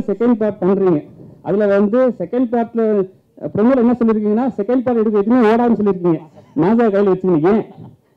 Second part பண்றீங்க அதுல வந்து செகண்ட் பார்ட்ல ப்ரொமோல என்ன சொல்லிருக்கீங்கன்னா செகண்ட் பார்ட் எடுக்க எதுவுமே ஓடாதுன்னு சொல்லிருக்கீங்க நாசா கையில் வச்சுக்கீங்க ஏன்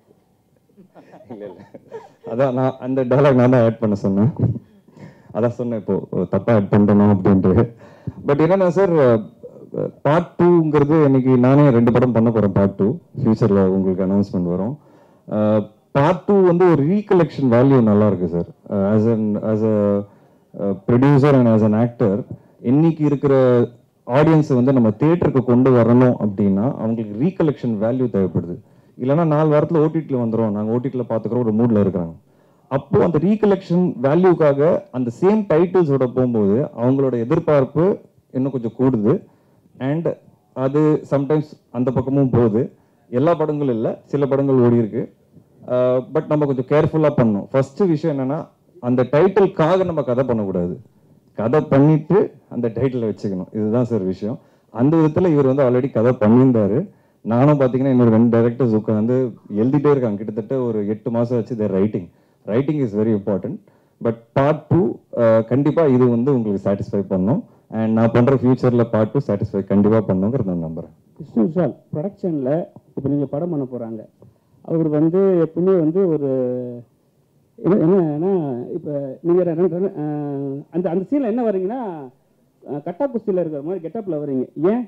இல்ல இல்ல அதான் நான் அந்த டயலாக் நான் தான் ஆட் பண்ண சொன்னேன் அதான் சொன்னேன் இப்போ தப்பா ஆட் பண்ணிட்டணும் அப்படின்ட்டு பட் என்னன்னா சார் பார்ட் டூங்கிறது இன்னைக்கு நானே ரெண்டு படம் பண்ண போறேன் பார்ட் டூ ஃபியூச்சர்ல உங்களுக்கு அனௌன்ஸ்மெண்ட் வரும் பார்ட் டூ வந்து ஒரு ரீகலெக்ஷன் வேல்யூ நல்லா இருக்கு sir as an as a producer and as an actor இன்னைக்கு இருக்கிற ஆடியன்ஸை வந்து நம்ம தியேட்டருக்கு கொண்டு வரணும் அப்படின்னா அவங்களுக்கு ரீகலெக்ஷன் வேல்யூ தேவைப்படுது இல்லைன்னா நாலு வாரத்தில் ஓடிடியில் வந்துடும் நாங்கள் ஓடிடியில் பார்த்துக்கிறோம் ஒரு மூடில் இருக்கிறாங்க அப்போ அந்த ரீகலெக்ஷன் வேல்யூக்காக அந்த சேம் டைட்டில்ஸோட போகும்போது அவங்களோட எதிர்பார்ப்பு இன்னும் கொஞ்சம் கூடுது அண்ட் அது சம்டைம்ஸ் அந்த பக்கமும் போகுது எல்லா படங்களும் இல்லை சில படங்கள் ஓடி இருக்கு பட் நம்ம கொஞ்சம் கேர்ஃபுல்லாக பண்ணணும் ஃபர்ஸ்ட் விஷயம் என்னன்னா அந்த டைட்டிலுக்காக நம்ம கதை பண்ணக்கூடாது கதை பண்ணிட்டு அந்த டைட்டிலை வச்சுக்கணும் இதுதான் சார் விஷயம் அந்த விதத்தில் இவர் வந்து ஆல்ரெடி கதை பண்ணியிருந்தாரு நானும் பார்த்தீங்கன்னா இன்னொரு ரெண்டு டைரக்டர்ஸ் உட்காந்து எழுதிட்டே இருக்காங்க கிட்டத்தட்ட ஒரு எட்டு மாதம் வச்சு there writing writing is very important but part two கண்டிப்பாக இது வந்து உங்களுக்கு சாட்டிஸ்ஃபை பண்ணும் அண்ட் நான் பண்ணுற ஃபியூச்சரில் பார்ட் டூ சாட்டிஸ்ஃபை கண்டிப்பாக பண்ணுங்கிறத நான் நம்புகிறேன் விஷ்ணு விஷால் ப்ரொடக்ஷனில் இப்போ நீங்கள் படம் பண்ண போகிறாங்க அவர் வந்து எப்பவுமே வந்து ஒரு என்ன என்னன்னா இப்போ நீங்கள் அந்த அந்த சீனில் என்ன வரீங்கன்னா அஹ், கட்டா குஸ்தியில் இருக்கிற மாதிரி கெட்டப்பில் வரீங்க ஏன்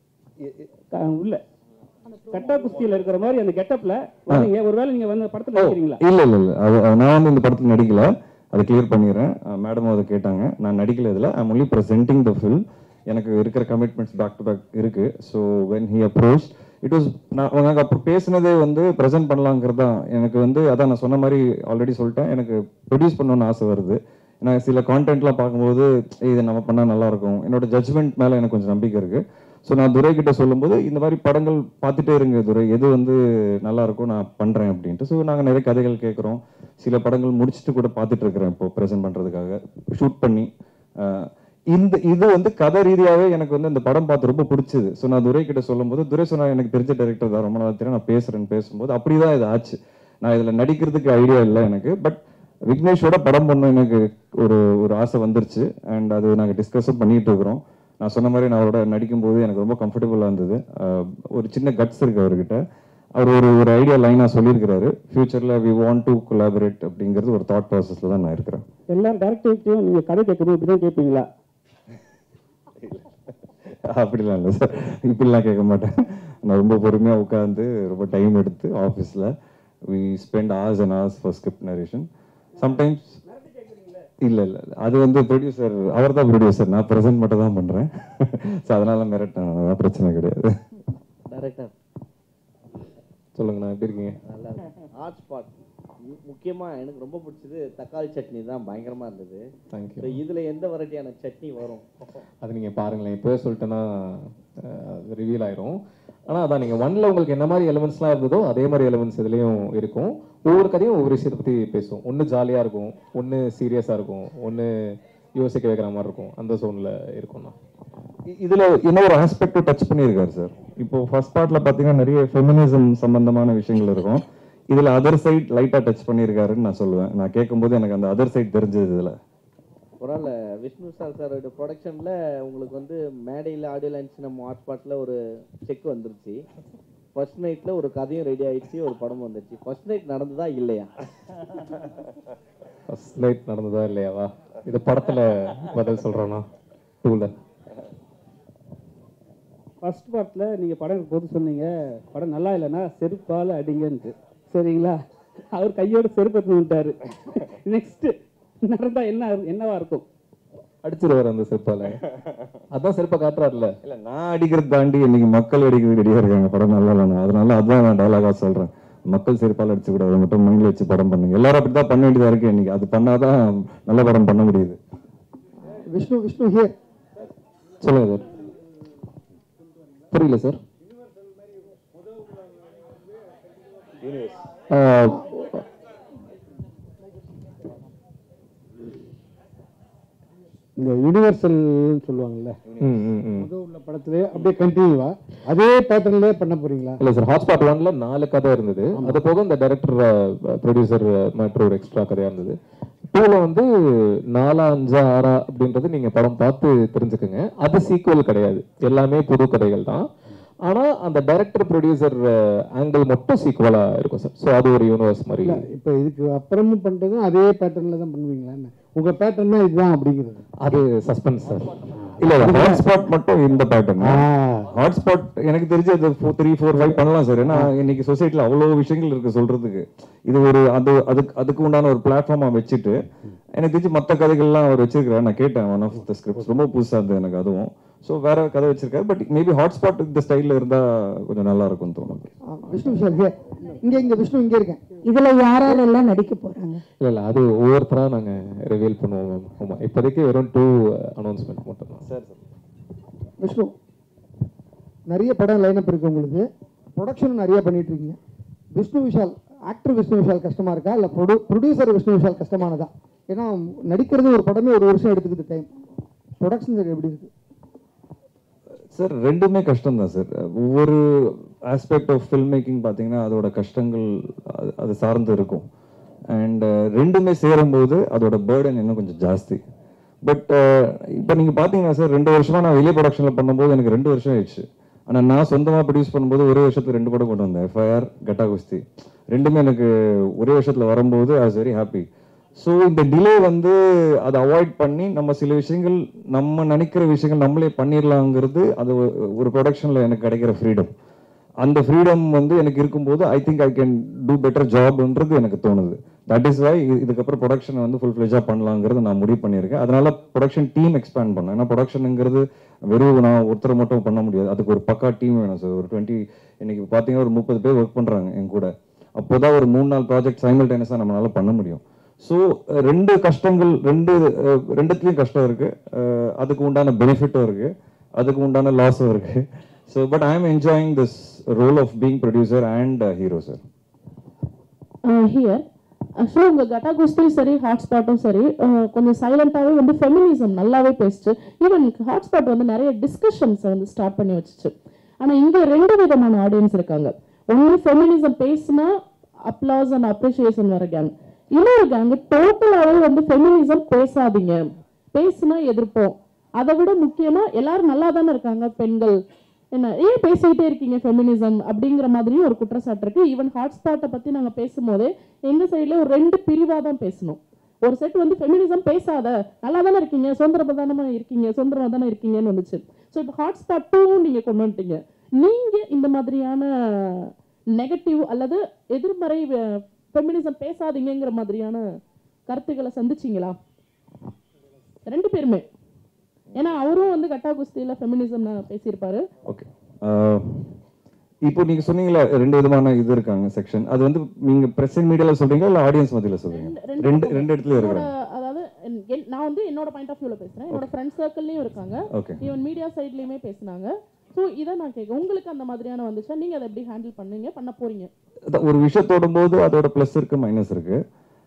க- உள்ள கட்டா குஸ்தியில் இருக்கிற மாதிரி அந்த கெட்டப்பில் வரீங்க ஒருவேளை நீங்கள் வந்து படத்தில் நடிக்கிறீங்களா இல்ல இல்ல இல்ல அது அது நான் வந்து இந்த படத்துல நடிக்கல அதை கிளியர் பண்ணிடுறேன் மேடம் அதை கேட்டாங்க நான் நடிக்கல இதுல I'm only presenting the film எனக்கு இருக்கிற கமிட்மெண்ட்ஸ் பேக் டு பேக் இருக்கு so when he approach it was நான் நாங்கள் அப்புறம் பேசினதே வந்து ப்ரெசென்ட் பண்ணலாங்கிறது தான் எனக்கு வந்து அதான் நான் சொன்ன மாதிரி ஆல்ரெடி சொல்லிட்டேன் எனக்கு ப்ரொடியூஸ் பண்ணணும்னு ஆசை வருது நான் சில கான்டென்ட்லாம் பார்க்கும்போது "ஏய், இது நம்ம பண்ணால் நல்லா இருக்கும் என்னோட ஜட்ஜ்மெண்ட் மேலே எனக்கு கொஞ்சம் நம்பிக்கை இருக்கு ஸோ நான் துரை கிட்ட சொல்லும்போது இந்த மாதிரி படங்கள் பார்த்துட்டே இருங்க துரை எது வந்து நல்லா இருக்கும் நான் பண்றேன் அப்படின்ட்டு ஸோ நாங்கள் நிறைய கதைகள் கேட்குறோம் சில படங்கள் முடிச்சுட்டு கூட பார்த்துட்டு இருக்கிறேன் இப்போ ப்ரெசென்ட் பண்றதுக்காக ஷூட் பண்ணி அஹ், இந்த இது வந்து கதை ரீதியாவே எனக்கு வந்து இந்த படம் பார்த்து ரொம்ப பிடிச்சது ஸோ நான் துரை கிட்ட சொல்லும்போது துரை சொன்னா எனக்கு தெரிஞ்ச டைரக்டர் தான் ரொம்ப நாள் தெரியும் நான் பேசுறேன்னு பேசும்போது அப்படிதான் இது ஆச்சு நான் இதுல நடிக்கிறதுக்கு ஐடியா இல்லை எனக்கு பட் விக்னேஷோட படம் பண்ண எனக்கு ஒரு ஒரு ஆசை வந்துருச்சு அண்ட் அது நாங்கள் டிஸ்கஸும் பண்ணிட்டு இருக்கிறோம் நான் சொன்ன மாதிரி நான் அவரோட நடிக்கும்போது எனக்கு ரொம்ப கம்ஃபர்டபுளாக இருந்தது அஹ் ஒரு சின்ன கட்ஸ் இருக்கு அவர்கிட்ட அவர் ஒரு ஒரு ஐடியா லைனாக சொல்லியிருக்கிறாரு ஃபியூச்சரில் வி வாண்ட் டு கொலாபரேட் அப்படிங்கிறது ஒரு தாட் ப்ராசஸில் தான் நான் இருக்கிறேன் எல்லா டேரக்டர்கிட்டையும் நீங்கள் கதை கேட்கணும் இப்படி தான் கேட்பீங்களா அப்படிலாம் இல்லை சார் இப்படிலாம் கேட்க மாட்டேன் நான் ரொம்ப பொறுமையாக உட்காந்து ரொம்ப டைம் எடுத்து ஆஃபீஸில் we spend hours and hours for script narration sometimes இல்லை இல்லை இல்லை அது வந்து ப்ரொடியூசர் அவர் தான் ப்ரொடியூசர் நான் ப்ரெசென்ட் மட்டும் தான் பண்ணுறேன் ஸோ அதனால மிரட்டேன் அதான் பிரச்சனை கிடையாது டைரக்டர் சொல்லுங்க நான் எப்படி இருக்கீங்க நல்லா ஹாட் ஸ்பாட் முக்கியமா எனக்கு ரொம்ப பிடிச்சது தக்காளி சட்னி தான் பயங்கரமா இருந்தது தேங்க்யூ So, இதுல எந்த வெரைட்டியான சட்னி வரும் அது நீங்கள் பாருங்களேன் இப்போவே சொல்லிட்டேன்னா அது ரிவீல் ஆயிரும் ஆனால் அதான் நீங்கள் ஒன்ல உங்களுக்கு என்ன மாதிரி எலிமெண்ட்ஸ்லாம் இருந்ததோ அதே மாதிரி எலிமெண்ட்ஸ் இதுலேயும் இருக்கும் ஒவ்வொரு கதையும் ஒவ்வொரு விஷயத்தை பற்றி பேசும் ஒன்று ஜாலியாக இருக்கும் ஒன்று சீரியஸாக இருக்கும் ஒன்று யோசிக்க வைக்கிற மாதிரி இருக்கும் அந்த ஜோனில் இருக்கும்ண்ணா இ- இதுல இன்னொரு ஆஸ்பெக்ட் டச் பண்ணியிருக்காரு சார் இப்போ ஃபர்ஸ்ட் பார்ட்ல பாத்தீங்கன்னா நிறைய ஃபெமினிசம் சம்பந்தமான விஷயங்கள் இருக்கும் இதுல அதர் சைட் லைட்டா டச் பண்ணியிருக்காருன்னு நான் சொல்லுவேன் நான் கேட்கும்போது எனக்கு அந்த அதர் சைட் தெரிஞ்சது இதுல பரவாயில்ல விஷ்ணு சார் சாரோட ப்ரொடக்ஷன்ல உங்களுக்கு வந்து மேடையில் ஆடியோ லைன்ஸ் நம்ம ஹாட் ஸ்பாட்ல ஒரு செக் வந்துருச்சு ஃபர்ஸ்ட் நைட்ல ஒரு கதையும் ரெடி ஆயிடுச்சு ஒரு படம் வந்துருச்சு ஃபர்ஸ்ட் நைட் நடந்ததா இல்லையா ஃபர்ஸ்ட் லைட் நடந்ததா இல்லையாவா இது படத்தில் பதில் சொல்கிறேண்ணா டூவில் ஃபர்ஸ்ட் பார்ட்டில் நீங்கள் படம் போது சொன்னீங்க படம் நல்லா இல்லைன்னா செருப்பால் அடிங்கன்ட்டு சரிங்களா அவர் கையோட செருப்பு எடுத்துன்னு வந்துட்டாரு நெக்ஸ்ட் நடந்தா என்ன என்னவா இருக்கும் அடிச்சிருவார் அந்த செருப்பால அதான் செருப்பை காட்டுறாருல்ல இல்ல நான் அடிக்கிறது தாண்டி இன்னைக்கு மக்கள் அடிக்கிறது ரெடியா இருக்காங்க படம் நல்லா இல்லைண்ணா அதனால அதான் நான் டயலாகா சொல்றேன் மக்கள் செருப்பால் அடிச்சு கூடாது மட்டும் மைண்ட்ல வச்சு படம் பண்ணுங்க எல்லாரும் அப்படிதான் பண்ண வேண்டியதா இருக்கு இன்னைக்கு அது பண்ணாதான் நல்ல படம் பண்ண முடியுது விஷ்ணு விஷ்ணு ஹியர் சொல்லுங்க சார் புரியல சார் இந்த யூனிவர்சல்னு சொல்லுவாங்கல்ல ம் ம் ம் முதல் உள்ள படத்திலே அப்படியே கண்டினியூவா அதே பேட்டர்ன்ல பண்ண போறீங்களா இல்ல சார் ஹாட்ஸ்பாட் ஒன்ல நாலு கதை இருந்தது அது போக இந்த டைரக்டர் ப்ரொடியூசர் மற்றும் ஒரு எக்ஸ்ட்ரா கதையா இருந்தது டூவில் வந்து நாலா அஞ்சா ஆறா அப்படின்றது நீங்கள் படம் பார்த்து தெரிஞ்சுக்கோங்க அது சீக்குவல் கிடையாது எல்லாமே புது கதைகள் தான் ஆனால் அந்த டைரக்டர் ப்ரொடியூசர் ஆங்கிள் மட்டும் சீக்குவலாக இருக்கும் சார் ஸோ அது ஒரு யூனிவர்ஸ் மாதிரி இல்ல இப்போ இதுக்கு அப்புறமும் பண்ணுறதும் அதே பேட்டர்னில் தான் பண்ணுவீங்களான்னு உங்கள் பேட்டர்னா இதுதான் அப்படிங்கிறது அது சஸ்பென்ஸ் சார் இல்ல இல்ல ஹாட்ஸ்பாட் மட்டும் இந்த பேட்டர்ன் ஆ ஹாட்ஸ்பாட் எனக்கு தெரிஞ்சு அது த்ரீ ஃபோர் ஃபைவ் பண்ணலாம் சார் ஏன்னா இன்னைக்கு சொசைட்டில அவ்வளோ விஷயங்கள் இருக்கு சொல்றதுக்கு இது ஒரு அது அதுக்கு அதுக்கு உண்டான ஒரு பிளாட்ஃபார்மா வச்சுட்டு எனக்கு தெரிஞ்சு மற்ற கதைகள்லாம் அவர் வச்சிருக்காரு நான் கேட்டேன் ஒன் ஆஃப் த ஸ்கிரிப்ட் ரொம்ப புதுசா இருந்தது எனக்கு அதுவும் ஸோ வேற கதை வச்சிருக்காரு பட் மேபி ஹாட்ஸ்பாட் இந்த ஸ்டைல்ல இருந்தா கொஞ்சம் நல்லா இருக்கும்னு தோணுது ஆ, விஷ்ணு விஷால் இங்கே இங்கே இங்கே விஷ்ணு இங்கே இருக்கேன் இதுல யாரெல்லாம் நடிக்க போறாங்க இல்லை இல்லை அது ஒவ்வொருத்தராக நாங்கள் ரிவீல் பண்ணுவோம் மேம் ஆமாம் இப்போதைக்கு வெறும் டூ அனௌன்ஸ்மெண்ட் மட்டும் தான் சார் விஷ்ணு நிறைய படம் லைனப் இருக்கு உங்களுக்கு ப்ரொடக்ஷன் நிறைய பண்ணிட்டு இருக்கீங்க விஷ்ணு விஷால் ஆக்டர் விஷ்ணு விஷால் கஷ்டமா இருக்கா இல்லை ப்ரொடியூ ப்ரொடியூசர் விஷ்ணு விஷால் கஷ்டமானதா ஏன்னா நடிக்கிறது ஒரு படமே ஒரு வருஷம் எடுத்துக்குது டைம் ப்ரொடக்ஷன் சைடு எப்படி இருக்கு சார் ரெண்டுமே கஷ்டம் தான் சார் ஒவ்வொரு ஆஸ்பெக்ட் ஆஃப் ஃபில்ம் மேக்கிங் பார்த்தீங்கன்னா அதோட கஷ்டங்கள் அது- அது சார்ந்து இருக்கும் அண்ட் ரெண்டுமே சேரும்போது அதோட பேர்டன் இன்னும் கொஞ்சம் ஜாஸ்தி பட் இப்போ நீங்கள் பார்த்தீங்கன்னா சார் ரெண்டு வருஷமா நான் வெளியே ப்ரொடக்ஷனில் பண்ணும்போது எனக்கு ரெண்டு வருஷம் ஆயிடுச்சு ஆனால் நான் சொந்தமாக ப்ரொடியூஸ் பண்ணும்போது ஒரே வருஷத்துக்கு ரெண்டு படம் கொண்டு வந்தேன் எஃப்ஐஆர் கட்டா குஸ்தி ரெண்டுமே எனக்கு ஒரே வருஷத்தில் வரும்போது I was very happy so இந்த டிலே வந்து அதை அவாய்ட் பண்ணி நம்ம சில விஷயங்கள் நம்ம நினைக்கிற விஷயங்கள் நம்மளே பண்ணிடலாங்கிறது அது ஒரு- ஒரு ப்ரொடக்ஷனில் எனக்கு கிடைக்கிற ஃப்ரீடம் அந்த ஃப்ரீடம் வந்து எனக்கு இருக்கும்போது I think I can do better ஜாப்ன்றது எனக்கு தோணுது தட் இஸ் வை இதுக்கப்புறம் ப்ரொடக்ஷன் வந்து ஃபுல் ஃப்ளெஜாக பண்ணலாங்கிறது நான் முடிவு பண்ணியிருக்கேன் அதனால ப்ரொடக்ஷன் டீம் எக்ஸ்பேண்ட் பண்ணேன் ஏன்னா ப்ரொடக்ஷனுங்கிறது வெறும் நான் ஒருத்தரை மட்டும் பண்ண முடியாது அதுக்கு ஒரு பக்கா டீம் வேணும் சார் ஒரு டுவெண்ட்டி இன்னைக்கு பார்த்தீங்கன்னா ஒரு முப்பது பேர் ஒர்க் பண்ணுறாங்க என் கூட அப்போதான் ஒரு மூணு நாள் ப்ராஜெக்ட் சைமல்டேனியஸாக நம்மளால பண்ண முடியும் ஸோ ரெண்டு கஷ்டங்கள் ரெண்டு அஹ், ரெண்டுத்துலயும் கஷ்டம் இருக்கு அஹ், அதுக்கு உண்டான பெனிஃபிட்டும் இருக்கு அதுக்கு உண்டான லாஸும் இருக்கு so but I am enjoying this role of being producer and hero sir here ஆக்சுவலாக உங்கள் கட்டா குஸ்தியும் சரி ஹாட்ஸ்பாட்டும் சரி அஹ், கொஞ்சம் சைலண்டாகவே வந்து ஃபெமினிசம் நல்லாவே பேசிச்சு ஈவன் ஹாட்ஸ்பாட் வந்து நிறைய டிஸ்கஷன்ஸை வந்து ஸ்டார்ட் பண்ணி வச்சுச்சு ஆனால் இங்கே ரெண்டு விதமான ஆடியன்ஸ் இருக்காங்க ஒன்று ஃபெமினிசம் பேசினா அப்ளாஸ் அண்ட் அப்ரிசியேஷன் வர கேங் இன்னொரு கேங் டோட்டலாகவே வந்து ஃபெமினிசம் பேசாதீங்க பேசுனா எதிர்ப்போம் அதை விட முக்கியமாக எல்லாரும் நல்லா தானே இருக்காங்க பெண்கள் என்ன ஏன் பேசிக்கிட்டே இருக்கீங்க ஃபெமினிசம் அப்படிங்கிற மாதிரியும் ஒரு குற்றச்சாட்டு இருக்கு ஈவன் ஹாட்ஸ்பாட்டை பத்தி நாங்க பேசும்போதே எங்க சைடுல ஒரு ரெண்டு பிரிவா தான் பேசணும் ஒரு செட் வந்து ஃபெமினிசம் பேசாத நல்லா தானே இருக்கீங்க சுதந்திரமா தானே இருக்கீங்க சுதந்திரமா தானே இருக்கீங்கன்னு வந்துச்சு ஸோ இப்போ ஹாட்ஸ்பாட் டூவும் நீங்க கொண்டு வந்துட்டீங்க நீங்க இந்த மாதிரியான நெகட்டிவ் அல்லது எதிர்மறை ஃபெமினிசம் பேசாதீங்கங்கிற மாதிரியான கருத்துக்களை சந்திச்சீங்களா ரெண்டு பேருமே ஏன்னா அவரும் வந்து கட்டா குஸ்தியில ஃபெமினிசம் பேசியிருப்பாரு ஓகே இப்போ நீங்க சொன்னீங்களா ரெண்டு விதமான இது இருக்காங்க செக்ஷன் அது வந்து நீங்க பிரசன்ட் மீடியால சொல்றீங்களா இல்ல ஆடியன்ஸ் மத்தியில சொல்றீங்க ரெண்டு- ரெண்டு ரெண்டு இடத்துல என்னோட இருக்கிறாங்க அதாவது என்- என்- நான் வந்து என்னோட பாயிண்ட் ஆஃப் வியூல பேசுறேன் என்னோட ஃப்ரெண்ட்ஸ் சர்க்கிள்லயும் இருக்காங்க ஓகே ஈவன் மீடியா சைட்லயுமே பேசுனாங்க ஸோ இதை நான் கேட்க உங்களுக்கு அந்த மாதிரியான வந்துச்சா நீங்க அதை எப்படி ஹேண்டில் பண்ணீங்க பண்ண போறீங்க அதான் ஒரு விஷயத்தோடும் போது அதோட ப்ளஸ் இருக்கு மைனஸ் இருக்கு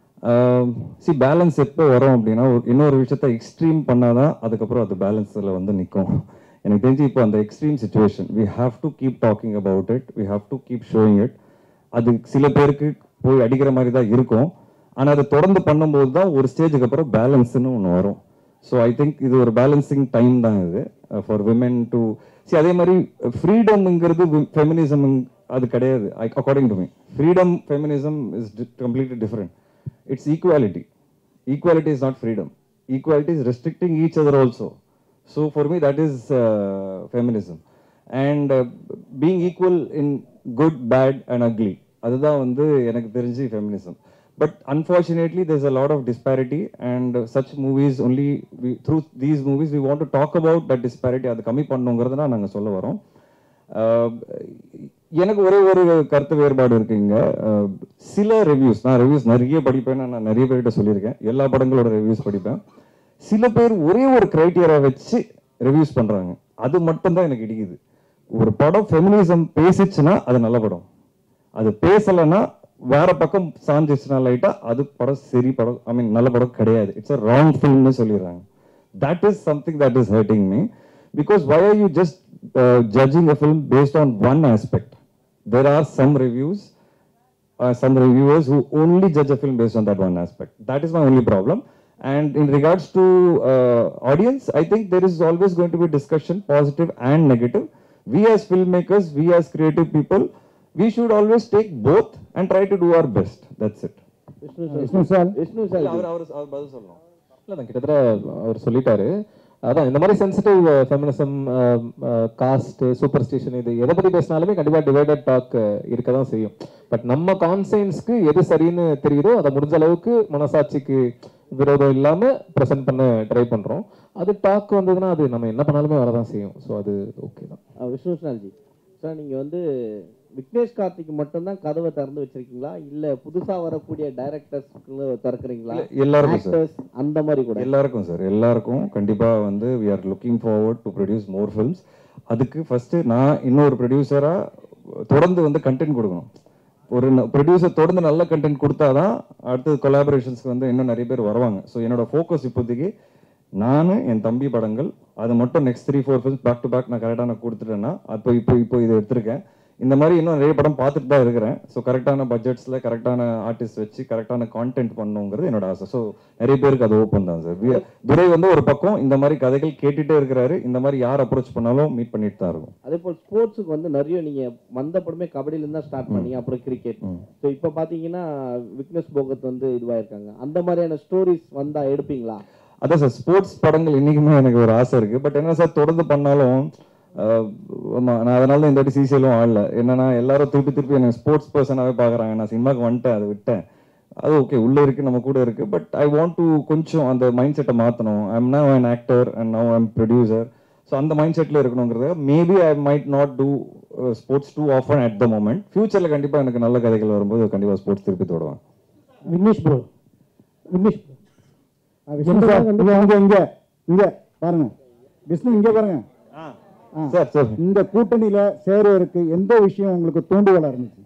சி பேலன்ஸ் எப்போ வரும் அப்படின்னா ஒரு- இன்னொரு விஷயத்த எக்ஸ்ட்ரீம் பண்ணாதான் அதுக்கப்புறம் அது பேலன்ஸில் வந்து நிற்கும் எனக்கு தெரிஞ்சு இப்போ அந்த extreme situation we have to keep talking about it we have to keep showing it அது சில பேருக்கு போய் அடிக்கிற மாதிரி தான் இருக்கும் ஆனால் அதை தொடர்ந்து பண்ணும்போது தான் ஒரு ஸ்டேஜுக்கு அப்புறம் பேலன்ஸ்னு ஒன்று வரும் ஸோ ஐ திங்க் இது ஒரு பேலன்சிங் டைம் தான் இது ஃபார் விமென் டு சி அதே மாதிரி ஃப்ரீடம்ங்கிறது ஃபெமினிசம் அது கிடையாது according to me freedom feminism is completely different it's equality equality is not freedom equality is restricting each other also so for me that is uh, feminism and uh, being equal in good bad and ugly அதுதான் வந்து எனக்கு தெரிஞ்சு feminism but unfortunately there's a lot of disparity and uh, such movies only we, through these movies we want to talk about that disparity அது கம்மி பண்ணுங்கிறத தான் நாங்கள் சொல்ல வரோம் ஆஹ் எனக்கு ஒரே ஒரு கருத்து வேறுபாடு இருக்குங்க ஆஹ் சில ரிவ்யூஸ் நான் ரிவ்யூஸ் நிறைய படிப்பேன் நான் நிறைய பேர்கிட்ட சொல்லியிருக்கேன் எல்லா படங்களோட ரிவ்யூஸ் படிப்பேன் சில பேர் ஒரே ஒரு கிரைட்டீரியா வச்சு ரிவ்யூஸ் பண்றாங்க அது மட்டும்தான் எனக்கு இடிக்குது ஒரு படம் ஃபெமினிசம் பேசிச்சுன்னா அது நல்ல படம் அது பேசலைன்னா வேற பக்கம் சாஞ்சிச்சுன்னா லைட்டா அது படம் சரி படம் ஐ மீன் நல்ல படம் கிடையாது இட்ஸ் அ ராங் ஃபில்ம்னு சொல்லிடுறாங்க that is something that is hurting me because why are you just uh, judging a film based on one aspect there are some reviews uh, some reviewers who only judge a film based on that one aspect. That is my only problem. And in regards to uh, audience, I think there is always going to be discussion, positive and negative. We as filmmakers, we as creative people, we should always take both and try to do our best. That's it. Vishnu Vishnu sir sir Vishnu sir இல்லை தான் கிட்டத்தட்ட அவர் சொல்லிட்டாரு அதான் இந்த மாதிரி sensitive feminism caste superstition இது எதை பத்தி பேசினாலுமே கண்டிப்பா டிவைடட் டாக் இருக்க தான் செய்யும் பட் நம்ம கான்சைன்ஸ்க்கு எது சரின்னு தெரியுதோ அதை முடிஞ்ச அளவுக்கு மனசாட்சிக்கு விரோதம் இல்லாம ப்ரெசென்ட் பண்ண ட்ரை பண்றோம் அது டாக் வந்ததுன்னா அது நம்ம என்ன பண்ணாலுமே வரதான் செய்யும் ஸோ அது ஓகே தான் அஹ் விஷ்ணு சார்ஜி சார் நீங்க வந்து விக்னேஷ் கார்த்திக் மட்டும்தான் கதவை திறந்து வச்சிருக்கீங்களா இல்ல புதுசா வரக்கூடிய டைரக்டர்ஸ்க்கு திறக்கிறீங்களா எல்லாருக்கும் சார் ஆக்டர்ஸ் அந்த மாதிரி கூட எல்லாருக்கும் சார் எல்லாருக்கும் கண்டிப்பா வந்து we are looking forward to produce more films அதுக்கு ஃபர்ஸ்ட் நான் இன்னொரு ப்ரொடியூசரா தொடர்ந்து வந்து கண்டென்ட் கொடுக்கணும் ஒரு ப்ரொடியூசர் தொடர்ந்து நல்ல கண்டென்ட் கொடுத்தாதான் அடுத்தது கொலாபரேஷன்ஸ்க்கு வந்து இன்னும் நிறைய பேர் வருவாங்க ஸோ என்னோட ஃபோக்கஸ் இப்போதைக்கு நான் என் தம்பி படங்கள் அது மட்டும் next three four films back to back நான் கரெக்டாக நான் கொடுத்துட்டேன்னா அப்போ இப்போ இப்போ இதை எடுத்திருக்கேன் இந்த மாதிரி இன்னும் நிறைய படம் பார்த்துட்டு தான் இருக்கிறேன் ஸோ கரெக்டான பட்ஜெட்ஸில் கரெக்டான ஆர்டிஸ்ட் வச்சு கரெக்டான கான்டென்ட் பண்ணணுங்கிறது என்னோட ஆசை ஸோ நிறைய பேருக்கு அது ஓப்பன் தான் சார் துரை வந்து ஒரு பக்கம் இந்த மாதிரி கதைகள் கேட்டுட்டே இருக்கிறாரு இந்த மாதிரி யார் அப்ரோச் பண்ணாலும் மீட் பண்ணிட்டு தான் இருக்கும் அதே போல் ஸ்போர்ட்ஸுக்கு வந்து நிறைய நீங்க வந்த படமே கபடியில இருந்து தான் ஸ்டார்ட் பண்ணீங்க அப்புறம் கிரிக்கெட் ம். ஸோ இப்போ பாத்தீங்கன்னா விக்னேஷ் போகத் வந்து இதுவாயிருக்காங்க அந்த மாதிரியான ஸ்டோரிஸ் வந்தா எடுப்பீங்களா அதான் சார் ஸ்போர்ட்ஸ் படங்கள் இன்னைக்குமே எனக்கு ஒரு ஆசை இருக்கு பட் என்ன சார் தொடர்ந்து பண்ணாலும் ஆஹ், ஆமா நான் அதனால தான் இந்த வாட்டி சிசிஎலும் ஆடல என்னன்னா எல்லாரும் திருப்பி திருப்பி எனக்கு ஸ்போர்ட்ஸ் பர்சனாவே பாக்குறாங்க நான் சினிமாக்கு வந்துட்டேன் அதை விட்டேன் அது ஓகே உள்ள இருக்கு நம்ம கூட இருக்கு பட் ஐ வாண்ட் டு கொஞ்சம் அந்த மைண்ட் செட்டை மாத்தணும் I'm now an actor and now I'm producer so அந்த மைண்ட் செட்ல இருக்கணுங்கிறது maybe I might not do sports too often at the moment ஃபியூச்சர்ல கண்டிப்பா எனக்கு நல்ல கதைகள் வரும்போது கண்டிப்பா ஸ்போர்ட்ஸ் திருப்பி தொடுவேன் விக்னேஷ் ப்ரோ விக்னேஷ் விஷ்ணு சார் இங்க இங்க இங்க இங்க பாருங்க விஷ்ணு இங்க பாருங்க ஆ. சார் சார் இந்த கூட்டணியில சேருவதற்கு எந்த விஷயம் உங்களுக்கு தூண்டுகோலா இருந்துச்சு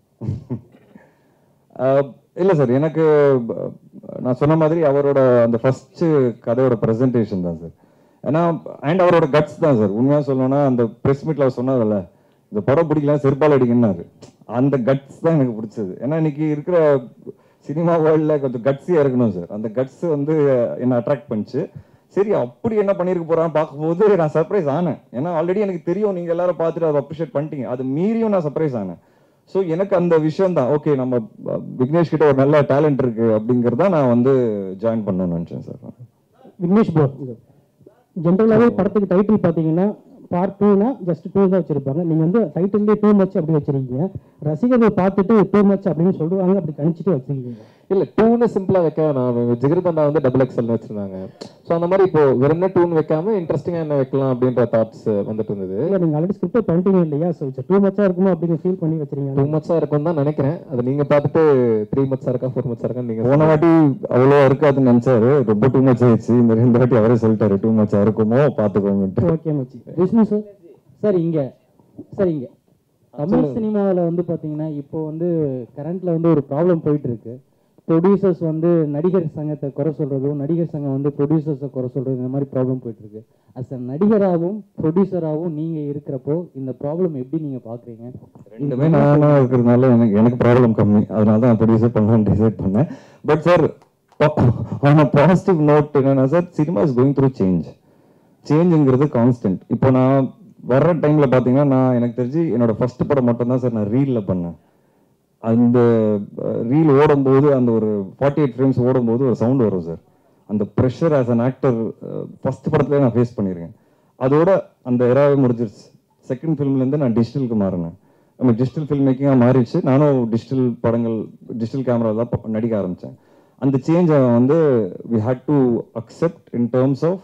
ஆஹ் இல்ல சார் எனக்கு ப- நான் சொன்ன மாதிரி அவரோட அந்த ஃபர்ஸ்ட் கதையோட பிரசன்டேஷன் தான் சார் ஏன்னா அண்ட் அவரோட கட்ஸ் தான் சார் உண்மையா சொல்லணும்னா அந்த பிரஸ் மீட்ல அவர் சொன்னதில்ல இந்த படம் பிடிக்கல செருப்பால் அடிக்கணும்னாரு அந்த கட்ஸ் தான் எனக்கு பிடிச்சது ஏன்னா இன்னைக்கு இருக்கிற சினிமா வேர்ல்ட்ல கொஞ்சம் கட்ஸியா இருக்கணும் சார் அந்த கட்ஸ் வந்து என்ன அட்ராக்ட் பண்ணுச்சு சரி அப்படி என்ன பண்ணிருக்க போறான்னு பார்க்கும்போது நான் சர்ப்ரைஸ் ஆனேன் ஏன்னா ஆல்ரெடி எனக்கு தெரியும் நீங்க எல்லாரும் பார்த்துட்டு அதை அப்ரிஷியேட் பண்ணிட்டீங்க அது மீறியும் நான் சர்ப்ரைஸ் ஆனேன் ஸோ எனக்கு அந்த விஷயம் தான் ஓகே நம்ம அஹ், விக்னேஷ் கிட்ட ஒரு நல்ல டேலண்ட் இருக்கு அப்படிங்கறத நான் வந்து ஜாயின் பண்ணணும்னு நினைச்சேன் சார் விக்னேஷ் ப்ரோ ஜென்ரலாகவே படத்துக்கு டைட்டில் பார்த்தீங்கன்னா பார்ட் டூனா ஜஸ்ட் டூ தான் வச்சிருப்பாங்க நீங்கள் வந்து டைட்டில்லே டூ மச் அப்படி வச்சிருக்கீங்க ரசிகர்கள் பார்த்துட்டு டூ மச் அப்படின்னு சொல்லுவாங்க அப்படி கணிச்சிட்டு வச்சிருக்கீங்க இல்ல டூன்னு சிம்பிளா வைக்க நான் ஜிகிருதண்டா வந்து டபுள் எக்ஸ்எல் வச்சிருந்தாங்க ஸோ அந்த மாதிரி இப்போ வெறும்னே டூன்னு வைக்காம இன்ட்ரெஸ்டிங்கா என்ன வைக்கலாம் அப்படின்ற தாட்ஸ் வந்துட்டு இருந்தது இல்லை நீங்கள் ஆல்ரெடி ஸ்கிரிப்ட் பண்ணிட்டீங்க இல்லையா ஸோ டூ மச்சாக இருக்குமோ அப்படின்னு ஃபீல் பண்ணி வச்சிருக்கீங்க டூ மச்சா இருக்கும் தான் நினைக்கிறேன் அது நீங்க பார்த்துட்டு த்ரீ மச்சா இருக்கா ஃபோர் மச்சா இருக்கான்னு நீங்க போன வாட்டி அவ்வளோ இருக்காதுன்னு நினைச்சாரு ரொம்ப டூ மச் ஆயிடுச்சு இந்த ரெண்டு வாட்டி அவரே சொல்லிட்டாரு டூ மச் இருக்குமோ பாத்துக்கோங்கன்ட்டு ஓகே மச்சி விஷ்ணு சார் சார் இங்கே சார் இங்கே தமிழ் சினிமாவில் வந்து பார்த்தீங்கன்னா இப்போ வந்து கரண்ட்ல வந்து ஒரு ப்ராப்ளம் போயிட்டு இருக்கு ப்ரொடியூசர்ஸ் வந்து நடிகர் சங்கத்தை குறை சொல்றதும் நடிகர் சங்கம் வந்து ப்ரொடியூசர்ஸை குறை சொல்றது இந்த மாதிரி ப்ராப்ளம் போயிட்டு இருக்கு அஸ் அ நடிகராகவும் ப்ரொடியூசராகவும் நீங்க இருக்கிறப்போ இந்த ப்ராப்ளம் எப்படி நீங்க பாக்குறீங்க ரெண்டுமே நானா இருக்கிறதுனால எனக்கு எனக்கு ப்ராப்ளம் கம்மி அதனால தான் ப்ரொடியூசர் பண்ணலாம்னு டிசைட் பண்ணேன் but sir on positive note என்னன்னா sir cinema is going through change சேஞ்சுங்கிறது கான்ஸ்டன்ட் இப்போ நான் வர்ற டைம்ல பாத்தீங்கன்னா நான் எனக்கு தெரிஞ்சு என்னோட ஃபர்ஸ்ட் படம் மட்டும் தான் சார் நான் ரீல்ல பண்ணேன் அந்த ரீல் ஓடும்போது அந்த ஒரு ஃபார்ட்டி எயிட் ஃப்ரேம்ஸ் ஓடும்போது ஒரு சவுண்ட் வரும் சார் அந்த pressure as an actor first படத்துலேயே நான் ஃபேஸ் பண்ணியிருக்கேன் அதோட அந்த எராவே முடிஞ்சிருச்சு செகண்ட் ஃபிலிம்லேருந்து நான் டிஜிட்டலுக்கு மாறினேன் நம்ம டிஜிட்டல் ஃபில்ம் மேக்கிங்காக மாறிடுச்சு நானும் டிஜிட்டல் படங்கள் டிஜிட்டல் கேமரா தான் ப- நடிக்க ஆரம்பித்தேன் அந்த சேஞ்சை வந்து we had to accept in terms of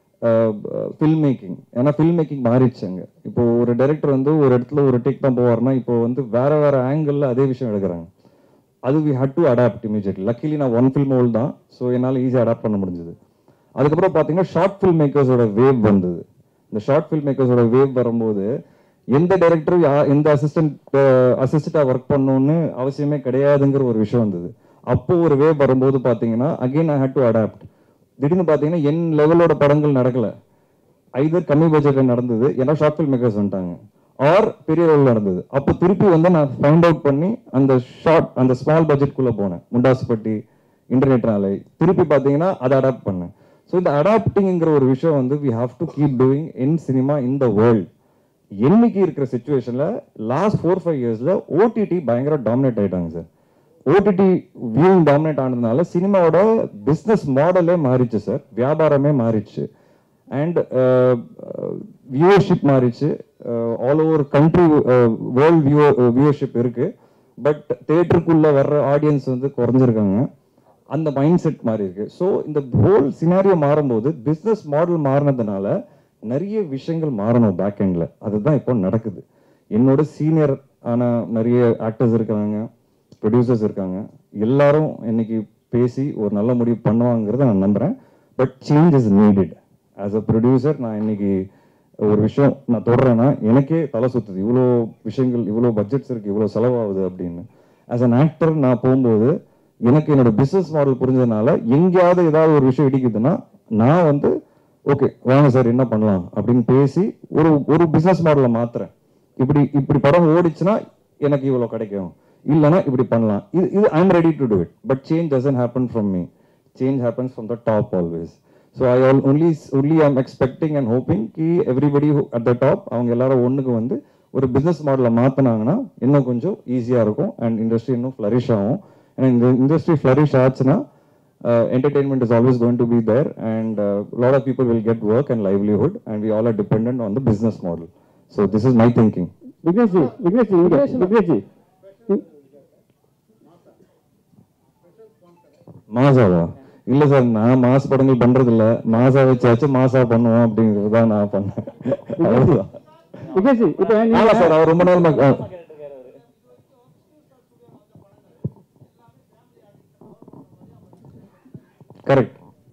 film making ஏன்னா ஃபில்ம் மேக்கிங் மாறிடுச்சு அங்க இப்போ ஒரு டைரக்டர் வந்து ஒரு இடத்துல ஒரு டேக் தான் போவார்னா இப்போ வந்து வேற வேற ஆங்கிள் அதே விஷயம் எடுக்கிறாங்க அது we had to adapt immediately luckily நான் ஒன் ஃபில்ம் ஓல் தான் ஸோ என்னால் ஈஸியாக அடாப்ட் பண்ண முடிஞ்சது அதுக்கப்புறம் பார்த்தீங்கன்னா ஷார்ட் ஃபில்ம் மேக்கர்ஸோட வேவ் வந்தது இந்த ஷார்ட் ஃபில்ம் மேக்கர்ஸோட வேவ் வரும்போது எந்த டைரக்டரும் எந்த அசிஸ்டன்ட் அசிஸ்டண்டாக ஒர்க் பண்ணணும்னு அவசியமே கிடையாதுங்கிற ஒரு விஷயம் வந்தது அப்போ ஒரு வேவ் வரும்போது பார்த்தீங்கன்னா again I had to adapt திடீர்னு பார்த்தீங்கன்னா என் லெவலோட படங்கள் நடக்கல ஐதர் கம்மி பட்ஜெட்ல நடந்தது ஏன்னா ஷார்ட் ஃபில்ம் மேக்கர்ஸ் வந்துட்டாங்க ஆர் பெரிய ரோல் நடந்தது அப்போ திருப்பி வந்து நான் ஃபைண்ட் அவுட் பண்ணி அந்த ஷார்ட் அந்த ஸ்மால் பட்ஜெட்குள்ளே போனேன் முண்டாசுப்பட்டி இன்டர்நெட் நாளை திருப்பி பார்த்தீங்கன்னா அதை அடாப்ட் பண்ணேன் ஸோ இந்த அடாப்டிங்கிற ஒரு விஷயம் வந்து we have to keep doing in cinema in the world என்னைக்கு இருக்கிற சுச்சுவேஷன்ல லாஸ்ட் ஃபோர் ஃபைவ் இயர்ஸ்ல ஓடிடி பயங்கர டாமினேட் ஆயிட்டாங்க சார் ஓடிடி வியூவிங் டாமினேட் ஆனதுனால சினிமாவோட பிஸ்னஸ் மாடலே மாறிச்சு சார் வியாபாரமே மாறிச்சு அண்ட் வியூவர்ஷிப் மாறிச்சு all over country world view viewership இருக்கு பட் தேட்டருக்குள்ள வர்ற ஆடியன்ஸ் வந்து குறைஞ்சிருக்காங்க அந்த மைண்ட் செட் மாறி இருக்கு ஸோ இந்த ஹோல் சினாரியோ மாறும்போது பிஸ்னஸ் மாடல் மாறினதுனால நிறைய விஷயங்கள் மாறணும் பேக் எண்ட்ல அதுதான் இப்போ நடக்குது என்னோட சீனியர் ஆன நிறைய ஆக்டர்ஸ் இருக்காங்க ப்ரொடியூசர்ஸ் இருக்காங்க எல்லாரும் இன்னைக்கு பேசி ஒரு நல்ல முடிவு பண்ணுவாங்கிறத நான் நம்புறேன் but change is needed as a producer நான் இன்னைக்கு ஒரு விஷயம் நான் தொடறேன்னா எனக்கே தலை சுத்துது இவ்வளோ விஷயங்கள் இவ்வளோ பட்ஜெட்ஸ் இருக்கு இவ்வளோ செலவாகுது அப்படின்னு ஆஸ் அன் ஆக்டர் நான் போகும்போது எனக்கு என்னோட பிசினஸ் மாடல் புரிஞ்சதுனால எங்கேயாவது ஏதாவது ஒரு விஷயம் இடிக்குதுன்னா நான் வந்து ஓகே வாங்க சார் என்ன பண்ணலாம் அப்படின்னு பேசி ஒரு ஒரு பிசினஸ் மாடலை மாத்துறேன் இப்படி இப்படி படம் ஓடிச்சுன்னா எனக்கு இவ்வளோ கிடைக்கும் இல்லைன்னா இப்படி பண்ணலாம் இது இது I am ready to do it but change doesn't happen from me change happens from the top always so I all only only I am expecting and hoping கி எவ்ரிபடி அட் த டாப் அவங்க எல்லாரும் ஒன்றுக்கு வந்து ஒரு business மாடலை மாற்றினாங்கன்னா இன்னும் கொஞ்சம் ஈஸியாக இருக்கும் அண்ட் இண்டஸ்ட்ரி இன்னும் ஃப்ளரிஷ் ஆகும் ஏன்னா இந்த இண்டஸ்ட்ரி ஃப்ளரிஷ் ஆச்சுன்னா entertainment is always going to be there and a lot of people will get work and livelihood and we all are dependent on the business model so this is my thinking Vignesh ji Vignesh ji இங்க Vignesh G மாசாவா இல்ல sir நான் mass படங்கள் பண்றது இல்ல மாசா வச்சாச்சு மாசா பண்ணுவோம் அப்படிங்கிறது தான் நான் பண்ணேன் அவ்வளவுதான் விக்னேஷ் ஜி இப்போ ஆமா நீங்க சார் அவர் ரொம்ப நாள் correct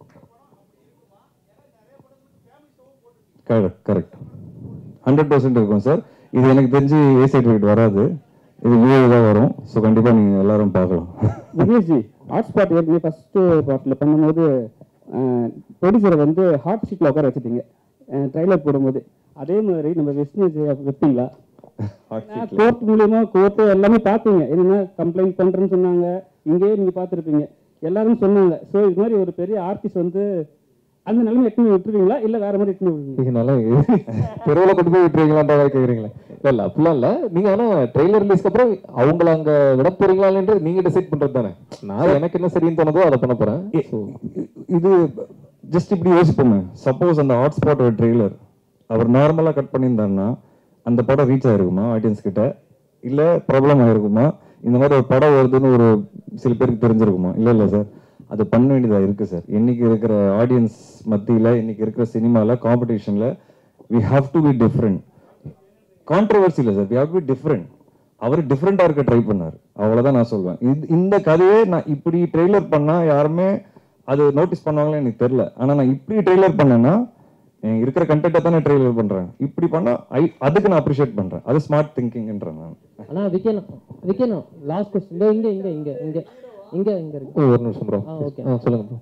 correct correct hundred percent இருக்கும் சார் இது எனக்கு தெரிஞ்சு ஏ சர்டிஃபிகேட் வராது இது யூஏ தான் வரும் ஸோ கண்டிப்பா நீங்க எல்லாரும் பார்க்கலாம் விக்னேஷ் ஜி ஹாட் ஸ்பாட் ஏற்கனவே ஃபர்ஸ்ட் பார்ட்டில் பண்ணும்போது ப்ரொடியூசரை வந்து ஹாட் சீட்டில் உட்கார வச்சுட்டீங்க ட்ரைலர் போடும்போது அதே மாதிரி நம்ம விஷ்ணு வைப்பீங்களா கோர்ட் மூலியமா கோர்ட்டு எல்லாமே பார்த்தீங்க என்னன்னா கம்ப்ளைண்ட் பண்றேன்னு சொன்னாங்க இங்கேயே நீங்க பார்த்துருப்பீங்க எல்லாரும் சொன்னாங்க ஸோ இது மாதிரி ஒரு பெரிய ஆர்டிஸ்ட் வந்து அந்த நிலைமை எட்டுமே விட்டுருவீங்களா இல்லை வேற மாதிரி எட்டுமே விட்டுருவீங்களா இதனால தெருவில் கொண்டு போய் விட்டுருவீங்களான்ற மாதிரி கேக்குறீங்களே இல்ல இல்ல அப்படிலாம் இல்ல நீங்க ஆனா ட்ரெய்லர் ரிலீஸ்க்கு அப்புறம் அவங்கள அங்க விட போறீங்களான்றது நீங்க டிசைட் பண்றது தானே நான் எனக்கு என்ன சரின்னு தோணுதோ அதை பண்ண போறேன் So, இது ஜஸ்ட் இப்படி யோசிப்போமே சப்போஸ் அந்த ஹாட்ஸ்பாட் ஒரு ட்ரெய்லர் அவர் நார்மலா கட் பண்ணியிருந்தாருன்னா அந்த படம் ரீச் ஆயிருக்குமா ஆடியன்ஸ் கிட்ட இல்ல ப்ராப்ளம் ஆயிருக்குமா இந்த மாதிரி ஒரு படம் வருதுன்னு ஒரு சில பேருக்கு தெரிஞ்சிருக்குமா இல்ல இல்ல சார் அது பண்ண வேண்டியதா இருக்கு சார் இன்னைக்கு இருக்கிற ஆடியன்ஸ் மத்தியில இன்னைக்கு இருக்கிற சினிமால காம்படிஷன்ல we have to be different controversy இல்லை sir we have to be different அவர் டிஃப்ரெண்டா இருக்க ட்ரை பண்ணார் அவ்வளவுதான் நான் சொல்வேன் இது இந்த கதையே நான் இப்படி ட்ரெய்லர் பண்ணா யாருமே அது நோட்டீஸ் பண்ணுவாங்களே எனக்கு தெரியல ஆனா நான் இப்படி ட்ரெய்லர் பண்ணேன்னா என் இருக்கிற கண்டென்ட்டை தானே ட்ரெய்லர் பண்றேன் இப்படி பண்ணா ஐ அதுக்கு நான் அப்ரிஷியேட் பண்றேன் அது ஸ்மார்ட் திங்கிங்ன்றேன் நான் ஆனா விக்கணும் விக்கணும் லாஸ்ட் கொஸ்டின் இங்க இங்க இங்க இங்க இங்க இங்க இருக்கு ஓ, ஒரு நிமிஷம் ப்ரோ ஆ, okay. சொல்லுங்க bro.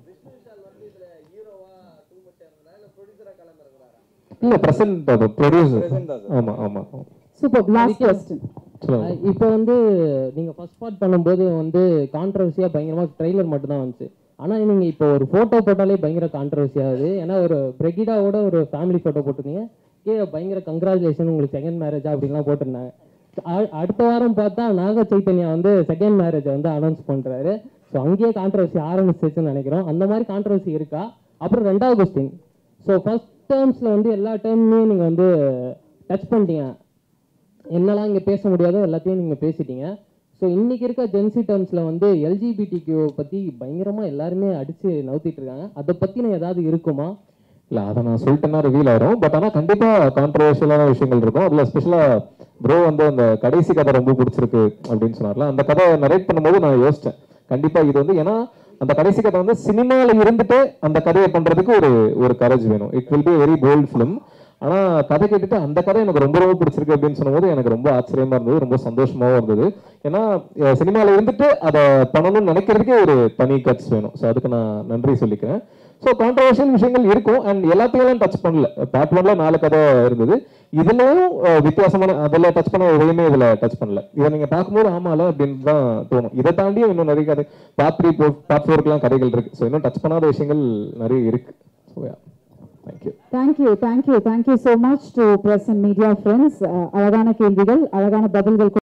இல்ல பிரசன்ட் ப்ரொடியூசர் ஆமா ஆமா சூப்பர் லாஸ்ட் கொஸ்டின் சொல்லுங்க அஹ் இப்போ வந்து நீங்க ஃபர்ஸ்ட் பார்ட் பண்ணும்போது வந்து கான்ட்ரவர்சியா பயங்கரமா ட்ரெய்லர் மட்டும் தான் வந்துச்சு ஆனா நீங்க இப்போ ஒரு போட்டோ போட்டாலே பயங்கர கான்ட்ரவர்சி ஆகுது ஏன்னா ஒரு பிரெகிடாவோட ஒரு ஃபேமிலி போட்டோ போட்டிருந்தீங்க கீழே பயங்கர கங்க்ராச்சுலேஷன் உங்களுக்கு செகண்ட் மேரேஜா அப்படின்லாம் போட்டிருந்தாங்க அ- அடுத்த வாரம் பார்த்தா நாக சைத்தன்யா வந்து செகண்ட் மேரேஜை வந்து அனௌன்ஸ் பண்றாரு ஸோ அங்கேயே கான்ட்ரவர்சி ஆரம்பிச்சிச்சுன்னு நினைக்கிறோம் அந்த மாதிரி கான்ட்ரவர்சி இருக்கா அப்புறம் ரெண்டாவது கொஸ்டின் ஸோ ஃபர்ஸ்ட் டேர்ம்ஸ்ல வந்து எல்லா டேர்முமே நீங்க வந்து டச் பண்ணிட்டீங்க என்னெல்லாம் இங்கே பேச முடியாதோ எல்லாத்தையும் நீங்கள் பேசிட்டீங்க ஸோ இன்னைக்கு இருக்க ஜென்சி டேர்ம்ஸில் வந்து எல்ஜிபிடி கியூ பற்றி பயங்கரமாக எல்லாருமே அடித்து நவுத்திட்டு இருக்காங்க அதை பற்றின ஏதாவது இருக்குமா இல்ல அதை நான் சொல்லிட்டேன்னா ரிவீல் ஆயிரும் பட் ஆனா கண்டிப்பா கான்ட்ரவர்ஷியலான விஷயங்கள் இருக்கும் அதுல ஸ்பெஷலா ப்ரோ வந்து அந்த கடைசி கதை ரொம்ப பிடிச்சிருக்கு அப்படின்னு சொன்னார்ல அந்த கதை நரேட் பண்ணும்போது நான் யோசிச்சேன் கண்டிப்பா இது வந்து ஏன்னா அந்த கடைசி கதை வந்து சினிமால இருந்துட்டு அந்த கதையை பண்றதுக்கு ஒரு ஒரு கரேஜ் வேணும் it will be very bold film ஆனா கதை கேட்டுட்டு அந்த கதை எனக்கு ரொம்ப ரொம்ப பிடிச்சிருக்கு அப்படின்னு சொன்னபோது எனக்கு ரொம்ப ஆச்சரியமா இருந்தது ரொம்ப சந்தோஷமாவும் இருந்தது ஏன்னா சினிமால இருந்துட்டு அதை பண்ணணும்னு நினைக்கிறதுக்கே ஒரு தனி கட்ஸ் வேணும் ஸோ அதுக்கு நான் நன்றி சொல்லிக்கிறேன் ஸோ கான்ட்ரவர்ஷியல் விஷயங்கள் இருக்கும் அண்ட் எல்லாத்தையும் டச் பண்ணல பார்ட் ஒன்ல நாலு கதை இருந்தது இதுலயும் அஹ், வித்தியாசமான அதில் டச் பண்ண எதையுமே இதில் டச் பண்ணல இதை நீங்க பார்க்கும்போது ஆமால அப்படின்னு தான் தோணும் இதை தாண்டியும் இன்னும் நிறைய கதை பார்ட் த்ரீ பார்ட் ஃபோருக்குலாம் கதைகள் இருக்கு ஸோ இன்னும் டச் பண்ணாத விஷயங்கள் நிறைய இருக்கு so thank you Thank you, thank you, thank you so much to press and media friends. அஹ் அழகான கேள்விகள் அழகான பதில்கள்